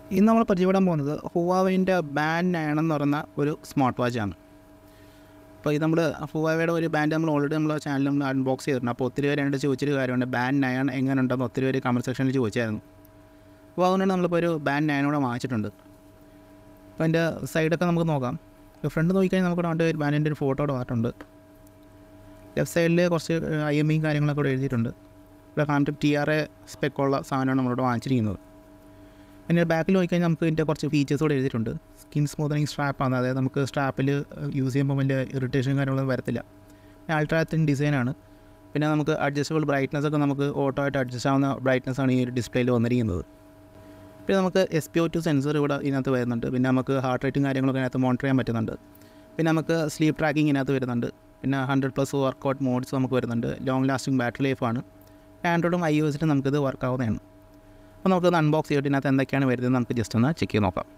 ഇന്ന് നമ്മൾ പരിചയപ്പെടാൻ പോകുന്നത് ഹുവാവൈൻ്റെ ബാൻഡ് നയൺ എന്ന് പറയുന്ന ഒരു സ്മാർട്ട് വാച്ചാണ് അപ്പോൾ ഇത് നമ്മൾ ഹുവാവയുടെ ഒരു ബാൻഡ് നമ്മൾ ഓൾറെഡി നമ്മൾ ചാനൽ നമ്മൾ അൺബോക്സ് ചെയ്തിട്ടുണ്ട് അപ്പോൾ ഒത്തിരി പേര് എൻ്റെ ചോദിച്ചൊരു കാര്യമുണ്ട് ബാൻഡ് നയൺ എങ്ങനെ ഉണ്ടെന്ന് ഒത്തിരി പേര് കമൻറ്റ് സെക്ഷനിൽ ചോദിച്ചായിരുന്നു അപ്പോൾ അതുകൊണ്ടാണ് നമ്മളിപ്പോൾ ഒരു ബാൻഡ് നയനോടെ വാങ്ങിച്ചിട്ടുണ്ട് അപ്പോൾ അതിൻ്റെ സൈഡൊക്കെ നമുക്ക് നോക്കാം ഫ്രണ്ട് നോക്കിക്കഴിഞ്ഞാൽ നമുക്ക് രണ്ട് ബാൻഡിൻ്റെ ഒരു ഫോട്ടോ അവിടെ വന്നിട്ടുണ്ട് ലെഫ്റ്റ് സൈഡിൽ കുറച്ച് ഐ എം ഇയും കാര്യങ്ങളൊക്കെ ഇവിടെ എഴുതിയിട്ടുണ്ട് ഇവിടെ കാണിട്ട് ടി ആർ എ സ്പെക്കുള്ള സാധനമാണ് നമ്മളിവിടെ വാങ്ങിച്ചിരിക്കുന്നത് പിന്നെ ബാക്കിൽ നോക്കിക്കഴിഞ്ഞാൽ നമുക്ക് ഇതിൻ്റെ കുറച്ച് ഫീച്ചേഴ്സ് കൂടെ എഴുതിയിട്ടുണ്ട് സ്കിൻ സ്മൂത്തനിങ് സ്ട്രാപ്പാണ് അതായത് നമുക്ക് സ്ട്രാപ്പിൽ യൂസ് ചെയ്യുമ്പോൾ വലിയ ഇറിറ്റേഷൻ കാര്യങ്ങളൊന്നും വരത്തില്ല പിന്നെ അൾട്രാ തിൻ ഡിസൈനാണ് പിന്നെ നമുക്ക് അഡ്ജസ്റ്റബിൾ ബ്രൈറ്റ്നസ് ഒക്കെ നമുക്ക് ഓട്ടോ ആയിട്ട് അഡ്ജസ്റ്റ് ആവുന്ന ബ്രൈറ്റ്നസ് ആണ് ഈ ഒരു ഡിസ്പ്ലേയിൽ വന്നിരിക്കുന്നത് പിന്നെ നമുക്ക് S P O two sensor ഇവിടെ ഇതിനകത്ത് വരുന്നുണ്ട് പിന്നെ നമുക്ക് ഹാർട്ട് റേറ്റും കാര്യങ്ങളൊക്കെ ഇതിനകത്ത് മോണിറ്റർ ചെയ്യാൻ പറ്റുന്നുണ്ട് പിന്നെ നമുക്ക് സ്ലീപ്പ് ട്രാക്കിംഗ് ഇതിനകത്ത് വരുന്നുണ്ട് പിന്നെ ഹൺഡ്രഡ് പ്ലസ് വർക്കൗട്ട് മോഡ്സ് നമുക്ക് വരുന്നുണ്ട് ലോങ് ലാസ്റ്റിംഗ് ബാറ്ററി ലൈഫാണ് ആൻഡ്രോയിഡും ഐ ഒ എസിലും നമുക്കിത് വർക്ക് ആവുന്നതാണ് അപ്പോൾ നമുക്കൊന്ന് അൺബോക്സ് ചെയ്തിട്ട് ഇതിനകത്ത് എന്തൊക്കെയാണ് വരുന്നത് നമുക്ക് ജസ്റ്റ് ഒന്ന് ചെക്ക് ചെയ്ത് നോക്കാം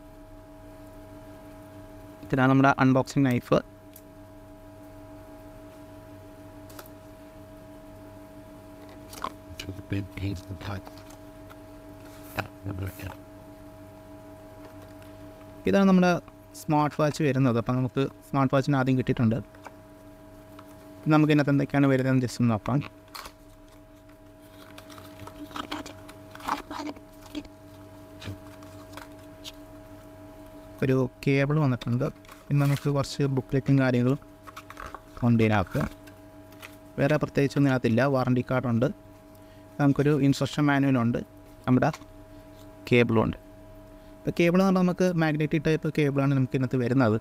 ഇതാണ് നമ്മുടെ unboxing knife to the bed pains the type. ഇതാണ് നമ്മുടെ സ്മാർട്ട് വാച്ച് വരുന്നത് അപ്പോൾ നമുക്ക് സ്മാർട്ട് വാച്ചിന് ആദ്യം കിട്ടിയിട്ടുണ്ട് നമുക്ക് ഇതിനകത്ത് എന്തൊക്കെയാണ് വരുന്നതെന്ന് ജസ്റ്റ് ഒന്ന് നോക്കാം ഒരു കേബിൾ വന്നിട്ടുണ്ട് പിന്നെ നമുക്ക് കുറച്ച് ബുക്ക്ലെറ്റും കാര്യങ്ങളും ഉണ്ട് ഇതിനകത്ത് വേറെ പ്രത്യേകിച്ചൊന്നും ഇതിനകത്തില്ല വാറണ്ടി കാർഡുണ്ട് നമുക്കൊരു ഇൻസ്ട്രക്ഷൻ മാനുവലുണ്ട് നമ്മുടെ കേബിളും ഉണ്ട് ഇപ്പോൾ കേബിൾ എന്ന് പറഞ്ഞാൽ നമുക്ക് മാഗ്നറ്റിക് ടൈപ്പ് കേബിളാണ് നമുക്ക് ഇതിനകത്ത് വരുന്നത്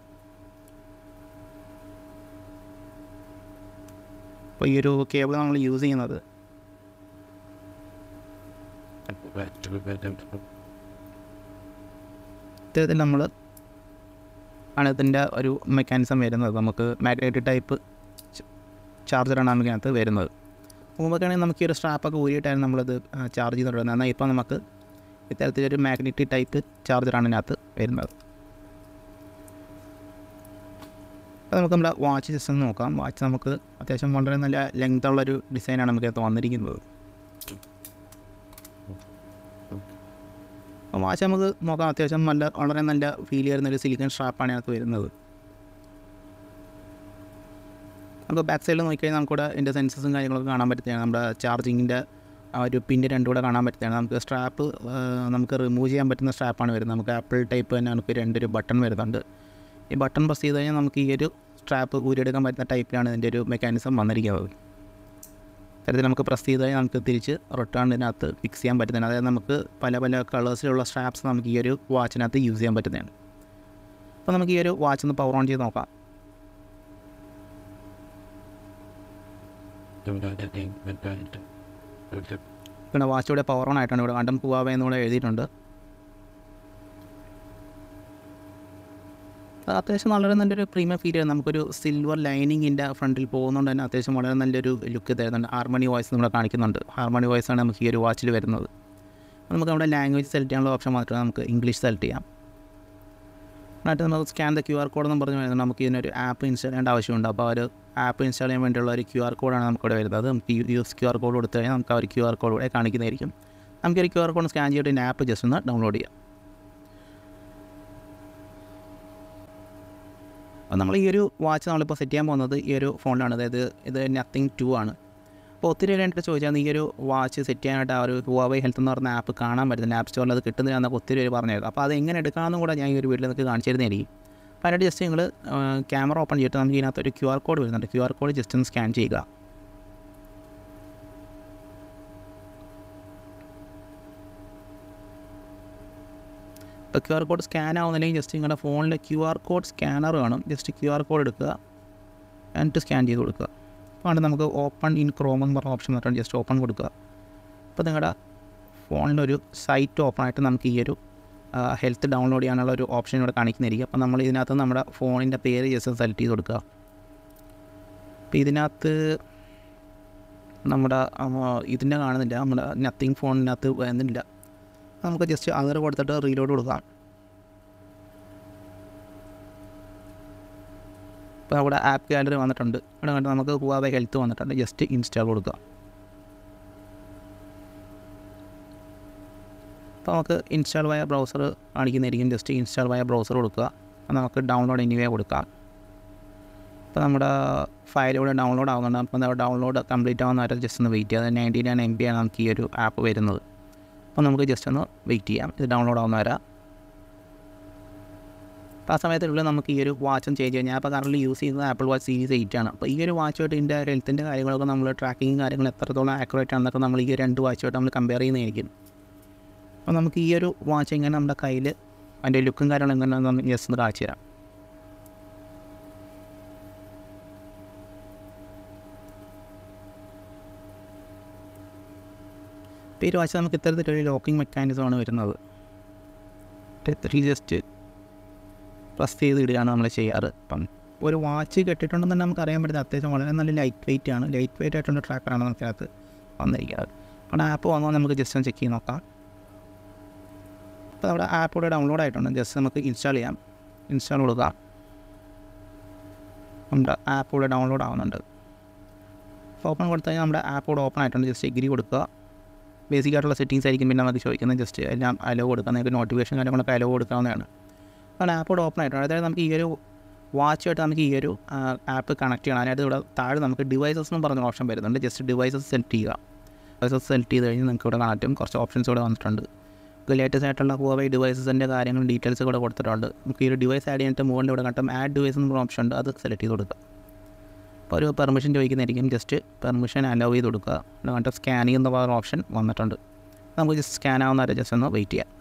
അപ്പോൾ ഈ ഒരു കേബിൾ നമ്മൾ യൂസ് ചെയ്യുന്നത് to the bed ഇത്തരത്തിൽ നമ്മൾ ആണ് ഇതിൻ്റെ ഒരു മെക്കാനിസം വരുന്നത് നമുക്ക് മാഗ്നറ്റിക് ടൈപ്പ് ചാർജറാണ് നമുക്ക് ഇതിനകത്ത് വരുന്നത് മുമ്പൊക്കെ ആണെങ്കിൽ നമുക്ക് ഈ ഒരു സ്ട്രാപ്പൊക്കെ ഊരിയിട്ടായിരുന്നു നമ്മളിത് ചാർജ് ചെയ്തുകൊണ്ടിരുന്നത് എന്നാൽ ഇപ്പോൾ നമുക്ക് ഇത്തരത്തിലൊരു മാഗ്നറ്റിക് ടൈപ്പ് ചാർജറാണ് ഇതിനകത്ത് വരുന്നത് അപ്പോൾ നമുക്ക് നമ്മുടെ വാച്ച് ജസ്റ്റ് ഒന്ന് നോക്കാം വാച്ച് നമുക്ക് അത്യാവശ്യം വളരെ നല്ല ലെങ്ത് ഉള്ളൊരു ഡിസൈനാണ് നമുക്ക് ഇതിനകത്ത് വന്നിരിക്കുന്നത് അപ്പോൾ വാച്ച് നമുക്ക് നോക്കാം അത്യാവശ്യം നല്ല വളരെ നല്ല ഫീൽ ചെയ്യുന്ന ഒരു സിലിക്കൺ സ്ട്രാപ്പാണ് ഇതിനകത്ത് വരുന്നത് നമുക്ക് ബാക്ക് സൈഡിൽ നോക്കിക്കഴിഞ്ഞാൽ നമുക്കിവിടെ ഇതിൻ്റെ സെൻസസും കാര്യങ്ങളൊക്കെ കാണാൻ പറ്റുന്നതാണ് നമ്മുടെ ചാർജിങ്ങിൻ്റെ ആ ഒരു പിൻ്റെ രണ്ടും കൂടെ കാണാൻ പറ്റുന്നതാണ് നമുക്ക് സ്ട്രാപ്പ് നമുക്ക് റിമൂവ് ചെയ്യാൻ പറ്റുന്ന സ്ട്രാപ്പാണ് വരുന്നത് നമുക്ക് ആപ്പിൾ ടൈപ്പ് തന്നെ നമുക്ക് രണ്ടൊരു ബട്ടൺ വരുന്നുണ്ട് ഈ ബട്ടൺ പ്രസ് ചെയ്ത് കഴിഞ്ഞാൽ നമുക്ക് ഈ ഒരു സ്ട്രാപ്പ് ഊരിയെടുക്കാൻ പറ്റുന്ന ടൈപ്പിലാണ് ഇതിൻ്റെ ഒരു മെക്കാനിസം വന്നിരിക്കുന്നത് തരത്തിൽ നമുക്ക് പ്രസ് ചെയ്ത് കഴിഞ്ഞാൽ നമുക്ക് തിരിച്ച് റിട്ടേൺ ഇതിനകത്ത് ഫിക്സ് ചെയ്യാൻ പറ്റുന്നതാണ് അതായത് നമുക്ക് പല പല കളേഴ്സിലുള്ള സ്ട്രാപ്സ് നമുക്ക് ഈ ഒരു വാച്ചിനകത്ത് യൂസ് ചെയ്യാൻ പറ്റുന്നതാണ് അപ്പോൾ നമുക്ക് ഈ ഒരു വാച്ച് ഒന്ന് പവർ ഓൺ ചെയ്ത് നോക്കാം പിന്നെ വാച്ച് ഇവിടെ പവർ ഓൺ ആയിട്ടാണ് ഇവിടെ കണ്ടം പൂവാവ എന്നിവിടെ എഴുതിയിട്ടുണ്ട് അത് അത്യാവശ്യം വളരെ നല്ലൊരു പ്രീമിയം ഫീൽ ചെയ്യുന്നത് നമുക്കൊരു സിൽവർ ലൈനിങ്ങിൻ്റെ ഫ്രണ്ടിൽ പോകുന്നതുകൊണ്ട് തന്നെ അത്യാവശ്യം വളരെ നല്ലൊരു ലുക്ക് തരുന്നുണ്ട് ഹാർമണി വോയിസ് നമ്മളെ കാണിക്കുന്നുണ്ട് ഹാർമണി വോയിസ് ആണ് നമുക്ക് ഈ ഒരു വാച്ചിൽ വരുന്നത് അപ്പോൾ നമുക്ക് നമ്മുടെ ലാംഗ്വേജ് സെലക്ട് ചെയ്യാനുള്ള ഓപ്ഷൻ മാത്രമേ നമുക്ക് ഇംഗ്ലീഷ് സെലക്ട് ചെയ്യാം എന്നിട്ട് നമുക്ക് scan the Q R code എന്ന് പറഞ്ഞ് വരുന്നത് നമുക്ക് ഇതിനൊരു ആപ്പ് ഇൻസ്റ്റാൾ ചെയ്യേണ്ട ആവശ്യമുണ്ട് അപ്പോൾ ആ ഒരു ആപ്പ് ഇൻസ്റ്റാൾ ചെയ്യാൻ വേണ്ടിയുള്ള ഒരു ക്യു ആർ കോഡാണ് നമുക്കിവിടെ വരുന്നത് നമുക്ക് യൂസ് ക്യു ആർ കോഡ് കൊടുത്തു കഴിഞ്ഞാൽ നമുക്ക് ആ ഒരു ക്യു ആർ കോഡ് ഇവിടെ കാണിക്കുന്നതായിരിക്കും നമുക്ക് ഒരു ക്യു ആർ കോഡ് സ്കാൻ ചെയ്തിട്ട് ഇതിൻ്റെ ആപ്പ് ജസ്റ്റ് ഒന്ന് ഡൗൺലോഡ് ചെയ്യാം അപ്പോൾ നമ്മൾ ഈ ഒരു വാച്ച് നമ്മളിപ്പോൾ സെറ്റ് ചെയ്യാൻ പോകുന്നത് ഈ ഒരു ഫോണിലാണ് അതായത് ഇത് നത്തിങ് ടു ആണ് അപ്പോൾ ഒത്തിരി പേര് എൻ്റെ ചോദിച്ചാൽ ഈ ഒരു വാച്ച് സെറ്റ് ചെയ്യാനായിട്ട് ആ ഒരു ഹുവാവൈ ഹെൽത്ത് എന്ന് പറഞ്ഞ ആപ്പ് കാണാൻ പറ്റുന്നില്ല ആപ്പ് സ്റ്റോറിൽ അത് കിട്ടുന്നില്ല എന്നൊക്കെ ഒത്തിരി പേര് പറഞ്ഞായിരുന്നു അപ്പോൾ അത് എങ്ങനെ എടുക്കാമെന്നും കൂടെ ഞാൻ ഈ ഒരു വീട്ടിൽ നിങ്ങൾക്ക് കാണിച്ചു തരുന്നതായിരിക്കും അപ്പോൾ അതിനായിട്ട് ജസ്റ്റ് നിങ്ങൾ ക്യാമറ ഓപ്പൺ ചെയ്തിട്ട് നമുക്ക് ഇതിനകത്ത് ഒരു ക്യു ആർ കോഡ് വരുന്നുണ്ട് ക്യു ആർ കോഡ് ജസ്റ്റ് ഒന്ന് സ്കാൻ ചെയ്യുക ഇപ്പോൾ ക്യു ആർ കോഡ് സ്കാൻ ആവുന്നില്ലെങ്കിൽ ജസ്റ്റ് നിങ്ങളുടെ ഫോണിലെ ക്യു ആർ കോഡ് സ്കാനർ വേണം ജസ്റ്റ് ക്യു ആർ കോഡ് എടുക്കുക എന്നിട്ട് സ്കാൻ ചെയ്ത് കൊടുക്കുക അപ്പോൾ നമുക്ക് ഓപ്പൺ ഇൻ ക്രോം എന്ന് പറഞ്ഞ ഓപ്ഷൻ വന്നിട്ടുണ്ട് ജസ്റ്റ് ഓപ്പൺ കൊടുക്കുക അപ്പോൾ നിങ്ങളുടെ ഫോണിലൊരു സൈറ്റ് ഓപ്പൺ ആയിട്ട് നമുക്ക് ഈ ഒരു ഹെൽത്ത് ഡൗൺലോഡ് ചെയ്യാനുള്ള ഒരു ഓപ്ഷൻ ഇവിടെ കാണിക്കുന്നതായിരിക്കും അപ്പോൾ നമ്മൾ ഇതിനകത്ത് നമ്മുടെ ഫോണിൻ്റെ പേര് ജസ്റ്റ് സെലക്ട് ചെയ്ത് കൊടുക്കുക അപ്പോൾ ഇതിനകത്ത് നമ്മുടെ ഇതിൻ്റെ കാണുന്നില്ല നമ്മുടെ നത്തിങ് ഫോണിനകത്ത് വരുന്നില്ല നമുക്ക് ജസ്റ്റ് അങ്ങനെ കൊടുത്തിട്ട് റീലോഡ് കൊടുക്കാം ഇപ്പോൾ അവിടെ ആപ്പ് ഗാലറി വന്നിട്ടുണ്ട് ഇവിടെ കണ്ട് നമുക്ക് ഹുവാവെ ഹെൽത്ത് വന്നിട്ടുണ്ട് ജസ്റ്റ് ഇൻസ്റ്റാൾ കൊടുക്കുക അപ്പോൾ നമുക്ക് ഇൻസ്റ്റാൾ വയ ബ്രൗസർ കാണിക്കുന്നതായിരിക്കും ജസ്റ്റ് ഇൻസ്റ്റാൾ വയ ബ്രൗസർ കൊടുക്കുക അപ്പോൾ നമുക്ക് ഡൗൺലോഡ് എനിവേ കൊടുക്കാം അപ്പോൾ നമ്മുടെ ഫയൽ ഇവിടെ ഡൗൺലോഡ് ആവുന്നുണ്ട് അപ്പോൾ നമ്മുടെ ഡൗൺലോഡ് കംപ്ലീറ്റ് ആവുന്ന വരെ ജസ്റ്റ് ഒന്ന് വെയിറ്റ് ചെയ്യാം നയൻറ്റി നയൻ എം ബി ആണ് നമുക്ക് ഈ ഒരു ആപ്പ് വരുന്നത് അപ്പോൾ നമുക്ക് ജസ്റ്റ് ഒന്ന് വെയിറ്റ് ചെയ്യാം ഇത് ഡൗൺലോഡ് ആവുന്ന വരെ അപ്പോൾ ആ സമയത്തുള്ളിൽ നമുക്ക് ഈ ഒരു വാച്ചും ചേഞ്ച് ചെയ്യാം ഞാൻ ഇപ്പോൾ കറൻറ്റ് യൂസ് ചെയ്യുന്നത് ആപ്പിൾ വാച്ച് സീരീസ് എയ്റ്റ് ആണ് അപ്പോൾ ഈ ഒരു വാച്ചുമായിട്ട് ഇതിൻ്റെ ഹെൽത്തിൻ്റെ കാര്യങ്ങളൊക്കെ നമ്മൾ ട്രാക്കിങ് കാര്യങ്ങൾ എത്രത്തോളം ആക്യുറേറ്റ് ആണെന്നൊക്കെ നമ്മൾ ഈ രണ്ട് വാച്ചുമായിട്ട് നമ്മൾ കമ്പയർ ചെയ്യുന്നതായിരിക്കും അപ്പോൾ നമുക്ക് ഈ ഒരു വാച്ച് എങ്ങനെ നമ്മുടെ കയ്യിൽ അതിൻ്റെ ലുക്കും കാര്യങ്ങളും എങ്ങനെ നമ്മൾ ജസ്റ്റ് ഒന്ന് കാണിച്ചു തരാം ഇപ്പോൾ ഈ ഒരു വാച്ച് നമുക്ക് ഇത്തരത്തിലൊരു ലോക്കിംഗ് മെക്കാനിസമാണ് വരുന്നത് ഇത്തിരി ജസ്റ്റ് പ്രസ് ചെയ്ത് ഇടുകയാണ് നമ്മൾ ചെയ്യാറ് അപ്പം ഒരു വാച്ച് കെട്ടിട്ടുണ്ടെന്ന് തന്നെ നമുക്ക് അറിയാൻ പറ്റുന്നത് അത്യാവശ്യം വളരെ നല്ല ലൈറ്റ് വെയിറ്റ് ആണ് ലൈറ്റ് വെയിറ്റ് ആയിട്ടുള്ള ട്രാക്കറാണ് നമുക്കകത്ത് വന്നിരിക്കുന്നത് അവിടെ ആപ്പ് വന്നാൽ നമുക്ക് ജസ്റ്റ് ഒന്ന് ചെക്ക് ചെയ്ത് നോക്കാം അപ്പോൾ അവിടെ ആപ്പ് ഇവിടെ ഡൗൺലോഡ് ആയിട്ടുണ്ട് ജസ്റ്റ് നമുക്ക് ഇൻസ്റ്റാൾ ചെയ്യാം ഇൻസ്റ്റാൾ കൊടുക്കാം നമ്മുടെ ആപ്പ് ഇവിടെ ഡൗൺലോഡ് ആവുന്നുണ്ട് ഓപ്പൺ കൊടുത്തു കഴിഞ്ഞാൽ നമ്മുടെ ആപ്പ് ഇവിടെ ഓപ്പൺ ആയിട്ടുണ്ട് ജസ്റ്റ് എഗ്രി കൊടുക്കുക ബേസിക് ആയിട്ടുള്ള സെറ്റിങ്സ് ആയിരിക്കും പിന്നെ നമുക്ക് ചോദിക്കുന്നത് ജസ്റ്റ് എല്ലാം അലോ കൊടുക്കുക നിങ്ങൾക്ക് നോട്ടിഫിക്കേഷൻ കാര്യങ്ങളൊക്കെ അലോ കൊടുക്കാവുന്നതാണ് അപ്പോൾ ആപ്പ് ഇവിടെ ഓപ്പൺ ആയിട്ടുണ്ട് അതായത് നമുക്ക് ഈ ഒരു വാച്ചുമായിട്ട് നമുക്ക് ഈ ഒരു ആപ്പ് കണക്ട് ചെയ്യണം അതിനകത്ത് ഇവിടെ താഴെ നമുക്ക് ഡിവൈസസ് എന്ന് പറഞ്ഞ ഓപ്ഷൻ വരുന്നുണ്ട് ജസ്റ്റ് ഡിവൈസസ് സെലക്ട് ചെയ്യുക ഡിവൈസസ് സെലക്ട് ചെയ്ത് കഴിഞ്ഞ് നിങ്ങൾക്ക് ഇവിടെ കണക്റ്റും കുറച്ച് ഓപ്ഷൻസ് ഇവിടെ വന്നിട്ടുണ്ട് ഇപ്പോൾ ലേറ്റസ്റ്റ് ആയിട്ടുള്ള ഹുവൈ ഡിവൈസസിൻ്റെ കാര്യങ്ങളും ഡീറ്റെയിൽസ് കൂടെ കൊടുത്തിട്ടുണ്ട് നമുക്ക് ഈ ഒരു ഡിവൈസ് ആഡ് ചെയ്തിട്ട് മുകളിൽ ഇവിടെ കണ്ടും ആഡ് ഡിവൈസ് എന്ന് പറഞ്ഞ ഓപ്ഷൻ ഉണ്ട് അത് സെലക്ട് ചെയ്ത് കൊടുക്കുക അപ്പോൾ ഒരു പെർമിഷൻ ചോദിക്കുന്നതായിരിക്കും ജസ്റ്റ് പെർമിഷൻ അലോ ചെയ്ത് കൊടുക്കുക ഇവിടെ കണ്ടിട്ട് സ്കാനിങ് എന്ന് പറഞ്ഞ ഓപ്ഷൻ വന്നിട്ടുണ്ട് നമുക്ക് ജസ്റ്റ് സ്കാൻ ആവുന്ന വരെ ജസ്റ്റ് ഒന്ന് വെയിറ്റ് ചെയ്യാം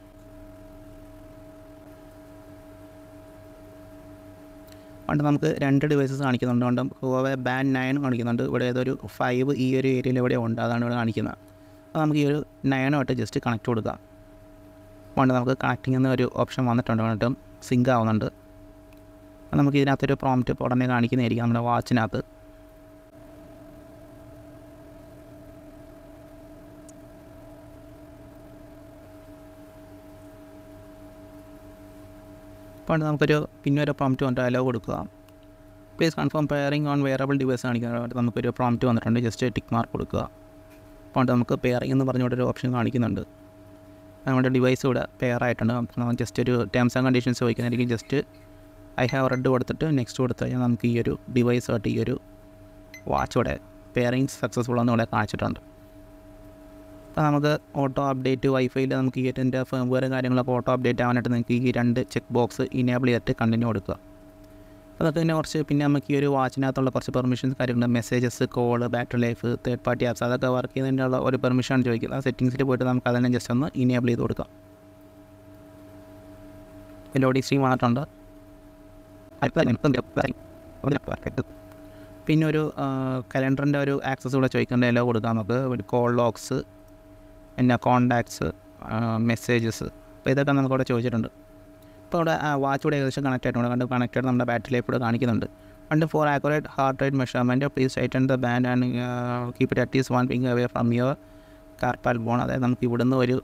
പണ്ട് നമുക്ക് രണ്ട് ഡിവൈസസ് കാണിക്കുന്നുണ്ട് കൊണ്ട് ഹുവേ ബാൻ നയൻ കാണിക്കുന്നുണ്ട് ഇവിടെ ഏതൊരു ഫൈവ് ഈ ഒരു ഏരിയയിൽ എവിടെ ഉണ്ട് അതാണ് ഇവിടെ കാണിക്കുന്നത് അപ്പോൾ നമുക്ക് ഈ ഒരു നയനുമായിട്ട് ജസ്റ്റ് കണക്ട് കൊടുക്കാം പണ്ട് നമുക്ക് കണക്റ്റിംഗ് എന്ന ഒരു ഓപ്ഷൻ വന്നിട്ടുണ്ട് എന്നിട്ടും സിങ്ക് ആവുന്നുണ്ട് അപ്പോൾ നമുക്ക് ഇതിനകത്തൊരു പ്രോംപ്റ്റ് ഇപ്പോൾ ഉടനെ കാണിക്കുന്നതായിരിക്കും നമ്മുടെ വാച്ചിനകത്ത് പണ്ട് നമുക്കൊരു പിന്നെ ഒരു പ്രോംപ്റ്റ് വന്നിട്ട് അലോ കൊടുക്കുക please confirm pairing on wearable device കാണിക്കുന്നതായിട്ട് നമുക്കൊരു പ്രോംപ്റ്റ് വന്നിട്ടുണ്ട് ജസ്റ്റ് ടിക്ക് മാർക്ക് കൊടുക്കുക പണ്ട് നമുക്ക് പെയറിംഗ് എന്ന് പറഞ്ഞുകൊണ്ട് ഒരു ഓപ്ഷൻ കാണിക്കുന്നുണ്ട് നമ്മുടെ ഡിവൈസ് ഇവിടെ പെയർ ആയിട്ടുണ്ട് നമുക്ക് ജസ്റ്റ് ഒരു ടേംസ് ആൻഡ് കണ്ടീഷൻസ് ചോദിക്കുന്നതായിരിക്കും ജസ്റ്റ് ഐ ഹാവ് റെഡ് കൊടുത്തിട്ട് നെക്സ്റ്റ് കൊടുത്തു കഴിഞ്ഞാൽ നമുക്ക് ഈ ഒരു ഡിവൈസായിട്ട് ഈ ഒരു വാച്ച് ഇവിടെ പെയറിങ് സക്സസ്ഫുൾ എന്ന് ഇവിടെ കാണിച്ചിട്ടുണ്ട് അപ്പോൾ നമുക്ക് ഓട്ടോ അപ്ഡേറ്റ് വൈഫൈയിൽ നമുക്ക് ഈ ഇതിൻ്റെ ഫേംവെയർ കാര്യങ്ങളൊക്കെ ഓട്ടോ അപ്ഡേറ്റ് ആവാനായിട്ട് നിങ്ങൾക്ക് ഈ രണ്ട് ചെക്ക് ബോക്സ് ഇനേബിൾ ചെയ്തിട്ട് കണ്ടിന്യൂ കൊടുക്കുക അതൊക്കെ തന്നെ കുറച്ച് പിന്നെ നമുക്ക് ഈ ഒരു വാച്ചിനകത്തുള്ള കുറച്ച് പെർമിഷൻസ് കാര്യങ്ങൾ messages call battery life third party apps അതൊക്കെ വർക്ക് ചെയ്യുന്നതിനുള്ള ഒരു പെർമിഷനാണ് ചോദിക്കുന്നത് ആ സെറ്റിങ്സിൽ പോയിട്ട് നമുക്ക് അതിനെ ജസ്റ്റ് ഒന്ന് ഇനേബിൾ ചെയ്ത് കൊടുക്കാം ലോഡിംഗ് സ്ട്രീം വന്നിട്ടുണ്ട് പിന്നെ ഒരു കലണ്ടറിൻ്റെ ഒരു ആക്സസ് കൂടെ ചോദിക്കേണ്ട എല്ലാം കൊടുക്കാം നമുക്ക് ഒരു കോൾ ലോക്സ് പിന്നെ കോണ്ടാക്ട്സ് മെസ്സേജസ് അപ്പോൾ ഇതൊക്കെ നമുക്കിവിടെ ചോദിച്ചിട്ടുണ്ട് ഇപ്പോൾ ഇവിടെ വാച്ച് കൂടെ ഏകദേശം കണക്ട് ആയിട്ടുണ്ട് കണ്ട് കണക്റ്റഡ് നമ്മുടെ ബാറ്ററി ലൈഫ് കൂടെ കാണിക്കുന്നുണ്ട് പണ്ട് for accurate heart rate measurement please tighten the band and keep it at least one finger away from your carpal bone അതായത് നമുക്ക് ഇവിടുന്ന് ഒരു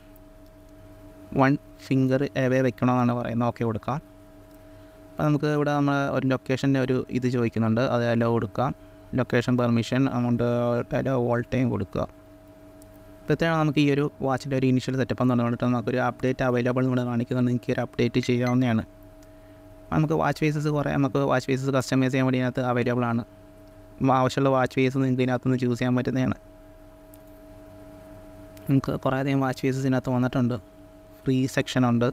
വൺ ഫിംഗർ അവേ വെക്കണമെന്നാണ് പറയുന്നത് ഓക്കെ കൊടുക്കാം അപ്പോൾ നമുക്ക് ഇവിടെ നമ്മൾ ഒരു ലൊക്കേഷൻ്റെ ഒരു ഇത് ചോദിക്കുന്നുണ്ട് അത് അലോ കൊടുക്കാം ലൊക്കേഷൻ പെർമിഷൻ അതുകൊണ്ട് അലോ വോൾ ടൈം കൊടുക്കുക ഇപ്പോഴത്തേക്കാണ് നമുക്ക് ഈ ഒരു വാച്ചിൻ്റെ ഒരു ഇനിഷ്യൽ സെറ്റപ്പ് എന്ന് പറഞ്ഞിട്ട് നമുക്കൊരു അപ്ഡേറ്റ് അവൈലബിൾ കൂടെ കാണിക്കുന്നുണ്ട് എനിക്ക് ഒരു അപ്ഡേറ്റ് ചെയ്യാവുന്നതാണ് നമുക്ക് വാച്ച് ഫേസസ് കുറേ നമുക്ക് വാച്ച് ഫേസസ് കസ്റ്റമൈസ് ചെയ്യാൻ വേണ്ടി ഇതിനകത്ത് അവൈലബിൾ ആണ് ആവശ്യമുള്ള വാച്ച് ഫേസ് നിങ്ങൾക്ക് ഇതിനകത്തുനിന്ന് ചൂസ് ചെയ്യാൻ പറ്റുന്നതാണ് നമുക്ക് കുറേ അധികം വാച്ച് ഫേസസ് ഇതിനകത്ത് വന്നിട്ടുണ്ട് ഫ്രീ സെക്ഷൻ ഉണ്ട്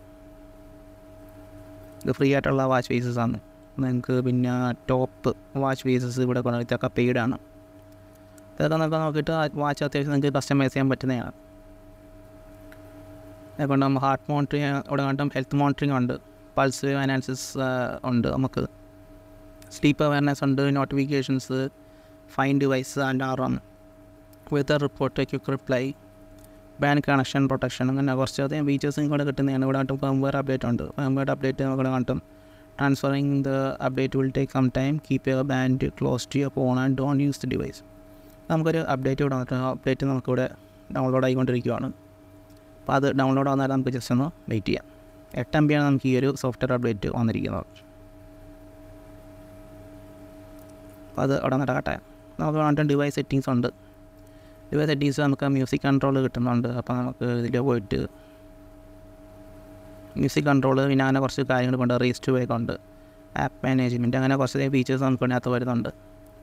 ഇത് ഫ്രീ ആയിട്ടുള്ള വാച്ച് ഫേസസ് ആണ് നിങ്ങൾക്ക് പിന്നെ ടോപ്പ് വാച്ച് ഫേസസ് ഇവിടെ കൊണ്ട് ഇതൊക്കെ പെയ്ഡാണ് ഇതൊക്കെ നമുക്ക് നോക്കിയിട്ട് വാച്ച് അത്യാവശ്യം നിങ്ങൾക്ക് കസ്റ്റമൈസ് ചെയ്യാൻ പറ്റുന്നതാണ് അതുകൊണ്ട് നമ്മൾ ഹാർട്ട് മോണിറ്ററിങ് ഇവിടെ കണ്ടും ഹെൽത്ത് മോണിറ്ററിങ് ഉണ്ട് പൾസ് അനാലിസിസ് ഉണ്ട് നമുക്ക് സ്ലീപ്പ് അവയർനെസ് ഉണ്ട് notifications find device alarm weather report quick reply band connection protection അങ്ങനെ കുറച്ചധികം ഫീച്ചേഴ്സും കൂടെ കിട്ടുന്നതാണ് ഇവിടെ കണ്ടും ഫേംവെയർ അപ്ഡേറ്റ് ഉണ്ട് ഫേംവെയർ അപ്ഡേറ്റ് നമുക്ക് കണ്ടും transferring the update will take some time keep your band close to your phone and don't use the device നമുക്കൊരു അപ്ഡേറ്റ് ഇവിടെ വന്നിട്ട് അപ്ഡേറ്റ് നമുക്കിവിടെ ഡൗൺലോഡ് ആയിക്കൊണ്ടിരിക്കുകയാണ് അപ്പോൾ അത് ഡൗൺലോഡ് ആവുന്നവരെ നമുക്ക് ജസ്റ്റ് ഒന്ന് വെയിറ്റ് ചെയ്യാം എട്ട് എം ബിയാണ് നമുക്ക് ഈ ഒരു സോഫ്റ്റ്വെയർ അപ്ഡേറ്റ് വന്നിരിക്കുന്നത് അപ്പോൾ അത് അവിടെ നടക്കട്ടെ നമുക്ക് വേണ്ടിയിട്ട് ഡിവൈസ് സെറ്റിങ്സ് ഉണ്ട് ഡിവൈസ് സെറ്റിങ്സ് നമുക്ക് മ്യൂസിക് കൺട്രോൾ കിട്ടുന്നുണ്ട് അപ്പോൾ നമുക്ക് ഇതിൽ പോയിട്ട് മ്യൂസിക് കൺട്രോൾ പിന്നെ അങ്ങനെ കുറച്ച് കാര്യങ്ങൾ കൊണ്ട് റീസ്റ്റ് വേക്ക് ഉണ്ട് ആപ്പ് മാനേജ്മെൻറ്റ് അങ്ങനെ കുറച്ച് ഫീച്ചേഴ്സ് നമുക്ക് ഇതിനകത്ത് വരുന്നുണ്ട്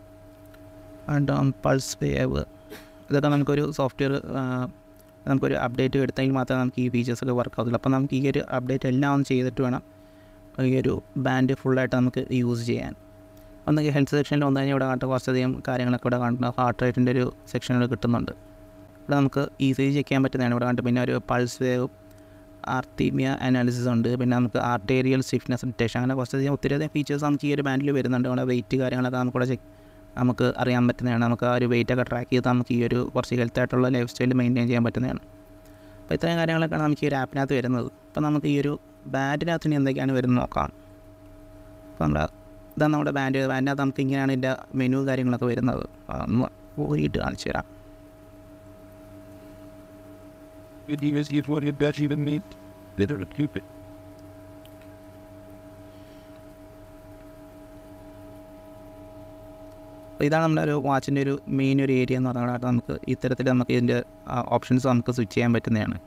പൾസ് വേവ് ഇതൊക്കെ നമുക്കൊരു സോഫ്റ്റ്വെയർ നമുക്കൊരു അപ്ഡേറ്റ് എടുത്തെങ്കിൽ മാത്രമേ നമുക്ക് ഈ ഫീച്ചേഴ്സ് ഒക്കെ വർക്ക് ആവത്തുള്ളൂ അപ്പോൾ നമുക്ക് ഈ ഒരു അപ്ഡേറ്റ് എല്ലാം ഒന്ന് ചെയ്തിട്ട് വേണം ഈ ഒരു ബാൻഡ് ഫുള്ളായിട്ട് നമുക്ക് യൂസ് ചെയ്യാൻ ഒന്നെങ്കിൽ ഹെൽത്ത് സെക്ഷനിൽ ഒന്ന് കഴിഞ്ഞാൽ ഇവിടെ കാണുന്ന കുറച്ചധികം കാര്യങ്ങളൊക്കെ ഇവിടെ കാണുന്ന ഹാർട്ട് റേറ്റിൻ്റെ ഒരു സെക്ഷനിൽ കിട്ടുന്നുണ്ട് ഇവിടെ നമുക്ക് ഈസിലി ചെക്ക് ചെയ്യാൻ പറ്റുന്നതാണ് ഇവിടെ കണ്ടിട്ട് പിന്നെ ഒരു പൾസ് വേവ് ആർത്തീമിയ അനാലിസിസ് ഉണ്ട് പിന്നെ നമുക്ക് ആർട്ടേരിയൽ സ്റ്റിഫ്നെസ് ഡിറ്റക്ഷൻ അങ്ങനെ കുറച്ചധികം ഒത്തിരിയധികം ഫീച്ചേഴ്സ് നമുക്ക് ഈ ഒരു ബാൻഡിൽ വരുന്നുണ്ട് നമ്മുടെ വെയിറ്റ് കാര്യങ്ങളൊക്കെ നമുക്കിവിടെ ചെക്ക് നമുക്ക് അറിയാൻ പറ്റുന്നതാണ് നമുക്ക് ആ ഒരു വെയിറ്റ് ഒക്കെ ട്രാക്ക് ചെയ്ത് നമുക്ക് ഈ ഒരു കുറച്ച് ഹെൽത്ത് ആയിട്ടുള്ള ലൈഫ് സ്റ്റൈൽ മെയിൻറ്റെയിൻ ചെയ്യാൻ പറ്റുന്നതാണ് അപ്പോൾ ഇത്രയും കാര്യങ്ങളൊക്കെയാണ് നമുക്ക് ഈ ഒരു ആപ്പിനകത്ത് വരുന്നത് അപ്പോൾ നമുക്ക് ഈ ഒരു ബാൻഡിനകത്ത് ഇനി എന്തൊക്കെയാണ് വരുന്നത് നോക്കാം അപ്പോൾ നമ്മുടെ ഇതാണ് നമ്മുടെ ബാൻഡ് ബാൻഡിനകത്ത് നമുക്ക് ഇങ്ങനെയാണ് ഇതിൻ്റെ മെനു കാര്യങ്ങളൊക്കെ വരുന്നത് ഒന്ന് പോയിട്ട് കാണിച്ചു തരാം Did you guys use what you bet even meat? Did it stupid? അപ്പോൾ ഇതാണ് നമ്മുടെ ഒരു വാച്ചിൻ്റെ ഒരു മെയിൻ ഒരു ഏരിയ എന്ന് പറഞ്ഞാൽ നമുക്ക് ഇത്തരത്തിൽ നമുക്ക് ഇതിൻ്റെ ഓപ്ഷൻസ് നമുക്ക് സ്വിച്ച് ചെയ്യാൻ പറ്റുന്നതാണ്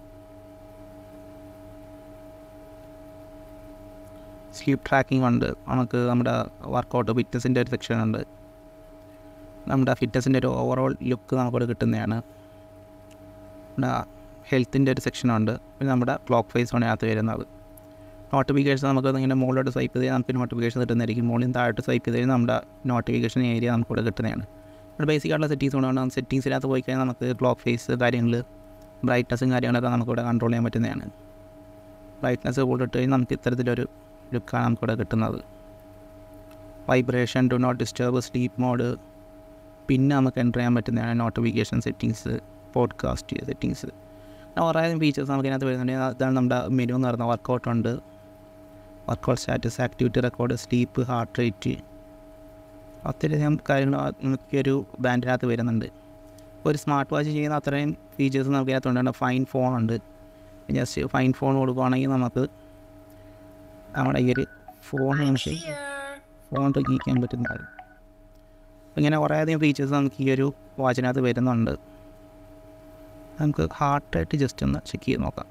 സ്ലീപ്പ് ട്രാക്കിംഗ് ഉണ്ട് നമുക്ക് നമ്മുടെ വർക്കൗട്ട് ഫിറ്റ്നസിൻ്റെ ഒരു സെക്ഷൻ ഉണ്ട് നമ്മുടെ ഫിറ്റ്നസിൻ്റെ ഒരു ഓവറോൾ ലുക്ക് നമുക്കിവിടെ കിട്ടുന്നതാണ് നമ്മുടെ ഹെൽത്തിൻ്റെ ഒരു സെക്ഷനുണ്ട് പിന്നെ നമ്മുടെ ക്ലോക്ക് ഫേസ് ആണ് അതിനകത്ത് വരുന്നത് നോട്ടിഫിക്കേഷൻ നമുക്ക് ഇങ്ങനെ മുകളിലോട്ട് സ്വൈപ്പ് ചെയ്താൽ നമുക്ക് നോട്ടിഫിക്കേഷൻ കിട്ടുന്നതായിരിക്കും മുകളിൽ നിന്ന് താഴോട്ട് സ്വൈപ്പ് ചെയ്താൽ നമ്മുടെ നോട്ടിഫിക്കേഷൻ ഏരിയ നമുക്ക് ഇവിടെ കിട്ടുന്നതാണ് ഇവിടെ ബേസിക് ആയിട്ടുള്ള സെറ്റിങ്സ് കൊണ്ടാണ് സെറ്റിങ്സിനകത്ത് പോയി കഴിഞ്ഞാൽ നമുക്ക് ക്ലോക്ക് ഫേസ് കാര്യങ്ങൾ ബ്രൈറ്റ്നസ്സും കാര്യങ്ങളൊക്കെ നമുക്കിവിടെ കൺട്രോൾ ചെയ്യാൻ പറ്റുന്നതാണ് ബ്രൈറ്റ്നസ് കൂടിട്ട് കഴിഞ്ഞാൽ നമുക്ക് ഇത്തരത്തിലൊരു ലുക്കാണ് നമുക്കിവിടെ കിട്ടുന്നത് vibration do not disturb sleep mode പിന്നെ നമുക്ക് എൻ്റർ ചെയ്യാൻ പറ്റുന്നതാണ് നോട്ടിഫിക്കേഷൻ സെറ്റിങ്സ് പോഡ്കാസ്റ്റ് സെറ്റിങ്സ് കുറേ ഫീച്ചേഴ്സ് നമുക്ക് ഇതിനകത്ത് വരുന്നുണ്ട് അതാണ് നമ്മുടെ മെനു എന്ന് പറയുന്നത് വർക്കൗട്ട് ഉണ്ട് workout status activity record sleep heart rate ഒത്തിരിയധികം കാര്യങ്ങൾ നമുക്ക് ഈ ഒരു ബാൻഡിനകത്ത് വരുന്നുണ്ട് ഒരു സ്മാർട്ട് വാച്ച് ചെയ്യുന്ന അത്രയും ഫീച്ചേഴ്സ് നമുക്ക് ഇതിനകത്തുണ്ട് ഫൈൻ ഫോൺ ഉണ്ട് ജസ്റ്റ് ഫൈൻ ഫോൺ കൊടുക്കുകയാണെങ്കിൽ നമുക്ക് നമ്മുടെ ഈ ഒരു ഫോൺ നമുക്ക് ഫോൺ റീക്കാൻ പറ്റുന്നത് ഇങ്ങനെ കുറേയധികം ഫീച്ചേഴ്സ് നമുക്ക് ഈ ഒരു വാച്ചിനകത്ത് വരുന്നുണ്ട് നമുക്ക് ഹാർട്ട് റേറ്റ് ജസ്റ്റ് ഒന്ന് ചെക്ക് ചെയ്ത് നോക്കാം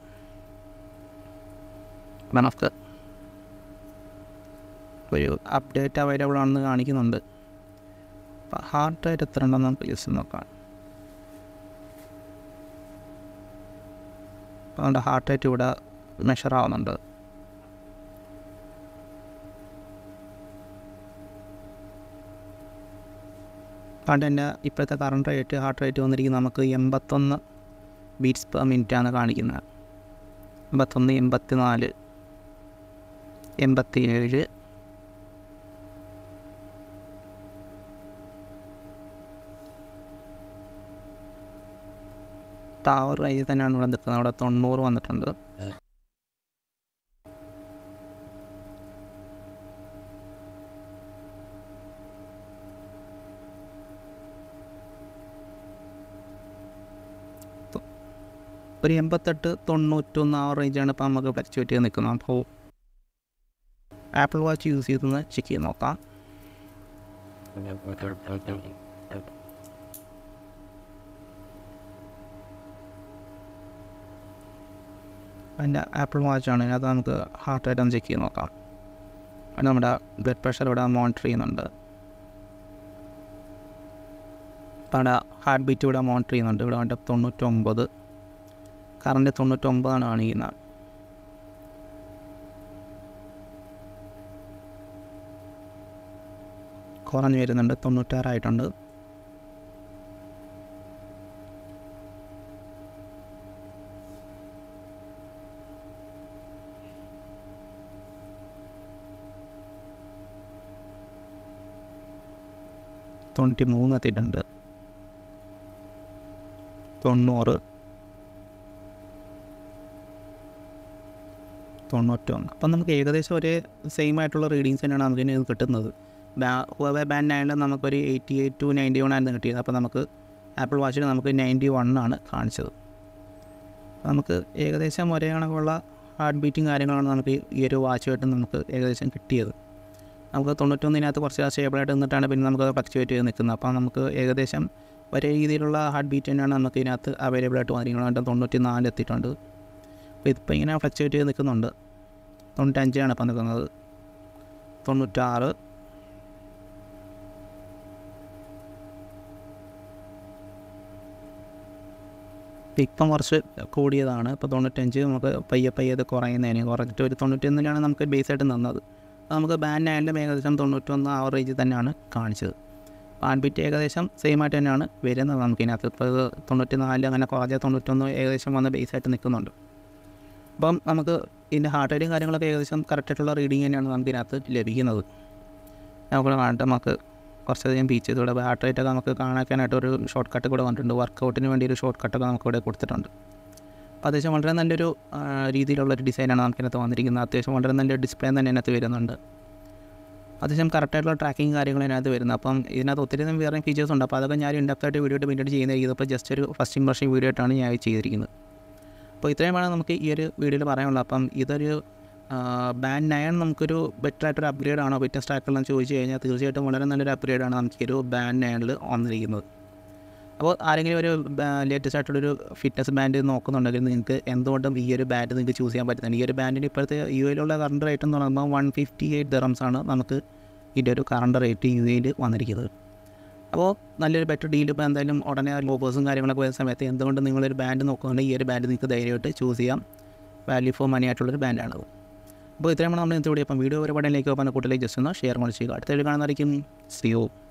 അപ്പം നമുക്ക് ഒരു അപ്ഡേറ്റ് അവൈലബിൾ ആണെന്ന് കാണിക്കുന്നുണ്ട് അപ്പം ഹാർട്ട് റേറ്റ് എത്ര ഉണ്ടെന്ന് നമുക്ക് ജസ്റ്റ് നോക്കാം അപ്പോൾ നമ്മുടെ ഹാർട്ട് റേറ്റ് ഇവിടെ മെഷർ ആവുന്നുണ്ട് അതുകൊണ്ട് എൻ്റെ ഇപ്പോഴത്തെ കറണ്ട് റേറ്റ് ഹാർട്ട് റേറ്റ് വന്നിരിക്കുന്നത് നമുക്ക് എൺപത്തൊന്ന് ബീറ്റ്സ് പെർ മിനിറ്റാണ് കാണിക്കുന്നത് എൺപത്തൊന്ന് എൺപത്തി നാല് എൺപത്തി ഏഴ് ടവർ റേഞ്ച് തന്നെയാണ് ഇവിടെ നിൽക്കുന്നത് അവിടെ തൊണ്ണൂറ് വന്നിട്ടുണ്ട് ഒരു എൺപത്തെട്ട് തൊണ്ണൂറ്റൊന്ന് ആ റേഞ്ചാണ് ഇപ്പോൾ നമുക്ക് ഫ്ലക്ച്വേറ്റ് ചെയ്ത് നിൽക്കുന്നത് അപ്പോൾ ആപ്പിൾ വാച്ച് യൂസ് ചെയ്തൊന്ന് ചെക്ക് ചെയ്ത് നോക്കാം അതിൻ്റെ ആപ്പിൾ വാച്ചാണ് അതിനകത്ത് നമുക്ക് ഹാർട്ട് റേറ്റ് ഒന്ന് ചെക്ക് ചെയ്ത് നോക്കാം അതിന് നമ്മുടെ ബ്ലഡ് പ്രഷർ ഇവിടെ മോണിറ്റർ ചെയ്യുന്നുണ്ട് അപ്പോൾ അവിടെ ഹാർട്ട് ബീറ്റ് ഇവിടെ മോണിറ്റർ ചെയ്യുന്നുണ്ട് ഇവിടെ വേണ്ട തൊണ്ണൂറ്റൊമ്പത് കറണ്ട് തൊണ്ണൂറ്റൊമ്പതാണ് കാണിക്കുന്നത് കുറഞ്ഞു വരുന്നുണ്ട് തൊണ്ണൂറ്റാറായിട്ടുണ്ട് തൊണ്ണൂറ്റി മൂന്ന് എത്തിയിട്ടുണ്ട് തൊണ്ണൂറ് തൊണ്ണൂറ്റൊന്ന് അപ്പം നമുക്ക് ഏകദേശം ഒരേ സെയിം ആയിട്ടുള്ള റീഡിങ്സ് തന്നെയാണ് നമുക്ക് ഇതിന് കിട്ടുന്നത് ഹുവേ ബാൻഡ് നയനിൽ നമുക്കൊരു eighty eight two ninety one ആയിരുന്നു കിട്ടിയത് അപ്പോൾ നമുക്ക് ആപ്പിൾ വാച്ചിൽ നമുക്ക് നയൻറ്റി വൺ ആണ് കാണിച്ചത് അപ്പോൾ നമുക്ക് ഏകദേശം ഒരേ കണക്കുള്ള ഹാർട്ട് ബീറ്റും കാര്യങ്ങളാണ് നമുക്ക് ഈ ഒരു വാച്ചുമായിട്ട് നമുക്ക് ഏകദേശം കിട്ടിയത് നമുക്ക് തൊണ്ണൂറ്റൊന്നിനകത്ത് കുറച്ച് സ്റ്റേബിളായിട്ട് നിന്നിട്ടാണ് പിന്നെ നമുക്ക് ഫ്ലക്ച്വേറ്റ് ചെയ്ത് നിൽക്കുന്നത് അപ്പോൾ നമുക്ക് ഏകദേശം ഒരേ രീതിയിലുള്ള ഹാർട്ട് ബീറ്റ് തന്നെയാണ് നമുക്ക് ഇതിനകത്ത് അവൈലബിൾ ആയിട്ട് വന്നിരിക്കുന്നത് തൊണ്ണൂറ്റി നാല് എത്തിയിട്ടുണ്ട് അപ്പോൾ ഇതിപ്പോൾ ഇങ്ങനെ ഫ്ലക്ച്വേറ്റ് ചെയ്ത് നിൽക്കുന്നുണ്ട് തൊണ്ണൂറ്റഞ്ചാണ് ഇപ്പോൾ നിൽക്കുന്നത് തൊണ്ണൂറ്റാറ് ഇപ്പം കുറച്ച് കൂടിയതാണ് ഇപ്പോൾ തൊണ്ണൂറ്റഞ്ച് നമുക്ക് പയ്യെ പയ്യെ ഇത് കുറയുന്നതിന് കുറച്ചിട്ട് ഒരു തൊണ്ണൂറ്റൊന്നിലാണ് നമുക്ക് ബേസ് ആയിട്ട് നിന്നത് അപ്പോൾ നമുക്ക് ബാൻഡ് ആയാലും ഏകദേശം തൊണ്ണൂറ്റൊന്ന് ആ റേഞ്ചിൽ തന്നെയാണ് കാണിച്ചത് ബാൻഡ് ഏകദേശം സെയിം ആയിട്ട് തന്നെയാണ് വരുന്നത് നമുക്ക് ഇതിനകത്ത് ഇപ്പോൾ ഇത് തൊണ്ണൂറ്റി നാല് അങ്ങനെ കുറഞ്ഞ തൊണ്ണൂറ്റൊന്ന് ഏകദേശം വന്ന് ബേസ് ആയിട്ട് നിൽക്കുന്നുണ്ട് അപ്പം നമുക്ക് ഇതിൻ്റെ ഹാർട്ട് റേറ്റും കാര്യങ്ങളൊക്കെ ഏകദേശം കറക്റ്റായിട്ടുള്ള റീഡിങ് തന്നെയാണ് നമുക്ക് ഇതിനകത്ത് ലഭിക്കുന്നത് നമുക്ക് കാണട്ടെ നമുക്ക് കുറച്ചധികം ബീച്ച് ചെയ്തൂടെ ഹാർട്ട് റേറ്റ് ഒക്കെ നമുക്ക് കാണാനായിട്ട് ഒരു ഷോർട്ട് കട്ട് കൂടെ വന്നിട്ടുണ്ട് വർക്കൗട്ടിന് വേണ്ടി ഒരു ഷോർട്ട് കട്ടൊക്കെ നമുക്ക് ഇവിടെ കൊടുത്തിട്ടുണ്ട് അപ്പോൾ അത്യാവശ്യം വളരെ നല്ലൊരു ആ, രീതിയിലുള്ളൊരു ഡിസൈനാണ് നമുക്കിനകത്ത് വന്നിരിക്കുന്നത് അത്യാവശ്യം വളരെ നല്ലൊരു ഡിസ്പ്ലേ തന്നെ ഇതിനകത്ത് വരുന്നുണ്ട് അത്യാവശ്യം കറക്റ്റായിട്ടുള്ള ട്രാക്കിങ് കാര്യങ്ങൾ ഇതിനകത്ത് വരുന്നത് അപ്പം ഇതിനകത്ത് ഒത്തിരി അധികം വേറെ ഫീച്ചേഴ്സ് ഉണ്ട് അപ്പോൾ അതൊക്കെ ഞാൻ ഇൻഡപ്റ്റായിട്ട് വീഡിയോ പിന്നീട് ചെയ്യുന്നതായിരിക്കും അപ്പോൾ ജസ്റ്റ് ഒരു ഫസ്റ്റ് ഇംപ്രഷൻ വീഡിയോ ആയിട്ടാണ് ഞാൻ ഇത് ചെയ്തിരിക്കുന്നത് അപ്പോൾ ഇത്രയുമാണ് നമുക്ക് ഈ ഒരു വീഡിയോയിൽ പറയാനുള്ളത് അപ്പം ഇതൊരു ബാൻഡ് നയൻ നമുക്കൊരു ബെറ്റർ ആയിട്ടൊരു അപ്ഗ്രേഡ് ആണോ ഫിറ്റ്നസ് ട്രാക്കറെല്ലാം ചോദിച്ചു കഴിഞ്ഞാൽ തീർച്ചയായിട്ടും വളരെ നല്ലൊരു അപ്ഗ്രേഡാണ് നമുക്ക് ഈ ഒരു ബാൻഡ് നയനിൽ വന്നിരിക്കുന്നത് അപ്പോൾ ആരെങ്കിലും ഒരു ലേറ്റസ്റ്റ് ആയിട്ടുള്ളൊരു ഫിറ്റ്നസ് ബാൻഡ് നോക്കുന്നുണ്ടെങ്കിൽ നിങ്ങൾക്ക് എന്തുകൊണ്ടും ഈ ഒരു ബാൻഡ് നിങ്ങൾക്ക് ചൂസ് ചെയ്യാൻ പറ്റുന്നുണ്ട് ഈ ഒരു ബാൻഡിന് ഇപ്പോഴത്തെ യു എയിലുള്ള കറണ്ട് റേറ്റ് എന്ന് പറയുമ്പോൾ വൺ ഫിഫ്റ്റി എയ്റ്റ് ദറംസ് ആണ് നമുക്ക് ഇതിൻ്റെ ഒരു കറണ്ട് റേറ്റ് യു എയിൽ വന്നിരിക്കുന്നത് അപ്പോൾ നല്ലൊരു ബെറ്റർ ഡീൽ ഇപ്പോൾ എന്തായാലും ഉടനെ ലോബേഴ്സും കാര്യങ്ങളൊക്കെ വരുന്ന സമയത്ത് എന്തുകൊണ്ട് നിങ്ങളൊരു ബാൻഡ് നോക്കുന്നുണ്ടെങ്കിൽ ഈ ഒരു ബാൻഡ് നിങ്ങൾക്ക് ധൈര്യമായിട്ട് ചൂസ് ചെയ്യാം വാല്യൂ ഫോർ മണി ആയിട്ടുള്ളൊരു ബാൻഡാണത് അപ്പോൾ ഇത്രയാണ് നമ്മൾ ഇന്നത്തെ വീഡിയോ അപ്പം വീഡിയോ ഒരുപാടിലേക്ക് പോകുന്ന കൂട്ടിലേക്ക് ജസ്റ്റ് ഒന്ന് ഷെയർ കൂടി ചെയ്യുക അടുത്ത വീഡിയോ കാണുന്നതായിരിക്കും സിയോ